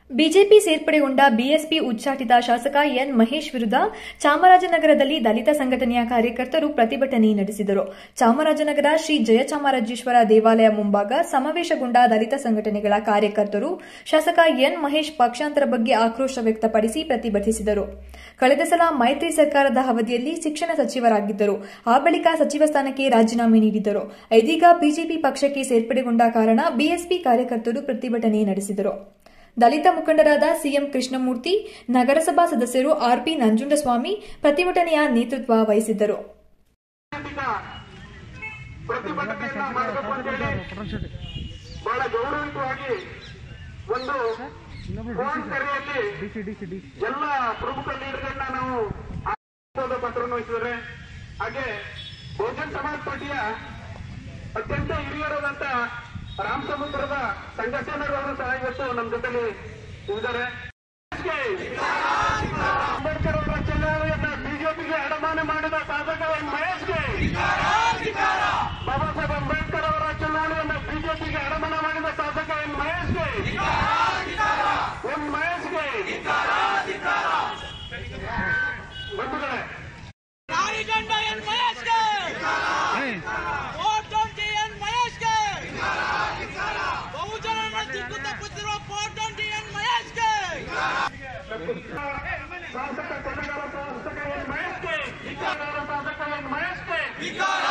BJP ಸೇರ್ಪಡೆಗೊಂಡ BSP ಉಚ್ಚಾಟಿತ ಶಾಸಕ N Mahesh ವಿರುದ್ಧ ಚಾಮರಾಜನಗರದಲ್ಲಿ ದಲಿತ ಸಂಘಟನೆಯ ಕಾರ್ಯಕರ್ತರು ಪ್ರತಿಭಟನೆ ನಡೆಸಿದರು ಚಾಮರಾಜನಗರ ಶ್ರೀ ಜಯಚಾಮರಾಜೇಶ್ವರ ದೇವಾಲಯ ಮುಂಭಾಗ ಸಮಾವೇಶಗೊಂಡ ದಲಿತ ಸಂಘಟನೆಗಳ ಕಾರ್ಯಕರ್ತರು ಶಾಸಕ ಎನ್ ಮಹೇಶ್ ಪಕ್ಷಾಂತರ ಬಗ್ಗೆ ಆಕ್ರೋಶ ವ್ಯಕ್ತಪಡಿಸಿ ಪ್ರತಿಭಟಿಸಿದರು ಕಳೆದ ಸಲ ಮೈತ್ರಿ ಸರ್ಕಾರದ ಅವಧಿಯಲ್ಲಿ ಶಿಕ್ಷಣ ಸಚಿವರಾಗಿದ್ದರು ಆ ಬಳಿಕ ಸಚಿವ ಸ್ಥಾನಕ್ಕೆ ರಾಜೀನಾಮೆ ನೀಡಿದ್ದರು ಇದೀಗ ಬಿಜೆಪಿ ಪಕ್ಷಕ್ಕೆ ಸೇರ್ಪಡೆಗೊಂಡ ಕಾರಣ ಬಿಎಸ್ಪಿ ಕಾರ್ಯಕರ್ತರು ಪ್ರತಿಭಟನೆ ನಡೆಸಿದರು ದಲಿತ ಮುಖಂಡರಾದ ಸಿಎಂ ಕೃಷ್ಣಮೂರ್ತಿ ನಗರಸಭಾ ಸದಸ್ಯರು ಆರ್ಪಿ ನಂಜುಂಡಸ್ವಾಮಿ ಪ್ರತಿಭಟನೆಯ ನೇತೃತ್ವ ವಹಿಸಿದ್ದರು ಪ್ರತಿಭಟನೆಯನ್ನ ಮಾಡಬೇಕು ಅಂತೇಳಿ ಬಹಳ ಗೌರವಯುತವಾಗಿ ಒಂದು ಫೋನ್ ಕರೆಯಲ್ಲಿ ಎಲ್ಲ ಪ್ರಮುಖ ಲೀಡರ್ಗಳನ್ನ ನಾವು ಆಶೀರ್ವಾದ ಪತ್ರವನ್ನು ವಹಿಸಿದರೆ ಹಾಗೆ ಬಹುಜನ್ ಸಮಾಜ್ ಪಾರ್ಟಿಯ ಅತ್ಯಂತ ಹಿರಿಯರಾದಂತ ರಾಮ ಸಮುದ್ರದ ಸಂಘಟನೆಗಳು ಸಹ ಇವತ್ತು ನಮ್ಮ ಜೊತೆಲಿ ಇದ್ದಾರೆ ಅಂಬೇಡ್ಕರ್ ಅವರ ಚಳವಳಿಯನ್ನ ಬಿಜೆಪಿಗೆ ಅಡಮಾನ ಮಾಡಿದ ಶಾಸಕ ಎನ್ ಮಹೇಶ್ಗೆ ಬಾಬಾ ಸಾಹೇಬ್ ಅಂಬೇಡ್ಕರ್ ಅವರ ಚಳವಳಿಯನ್ನ ಬಿಜೆಪಿಗೆ ಅಡಮಾನ ಮಾಡಿದ ಶಾಸಕ ಎನ್ ಮಹೇಶ್ಗೆ ಎನ್ ಮಹೇಶ್ಗೆ ಬಂಧುಗಳೇ ನಾರಿಗಂಡ ಎನ್ ಮಹೇಶ್ಗೆ ವೋಟ್ ಟ್ವೆಂಟಿ ಎನ್ ಮಹೇಶ್ಗೆ ಬಹುಜನ ದಿಕ್ಕು ತಪ್ಪುತ್ತಿರುವ ಫೋರ್ ಟ್ವೆಂಟಿ ಎನ್ ಮಹೇಶ್ಗೆ ಶಾಸಕ ಕೊನೆಗಾರ ಶಾಸಕ ಎನ್ ಮಹೇಶ್ಗೆ ಶಾಸಕ ಎನ್ ಮಹೇಶ್ಗೆ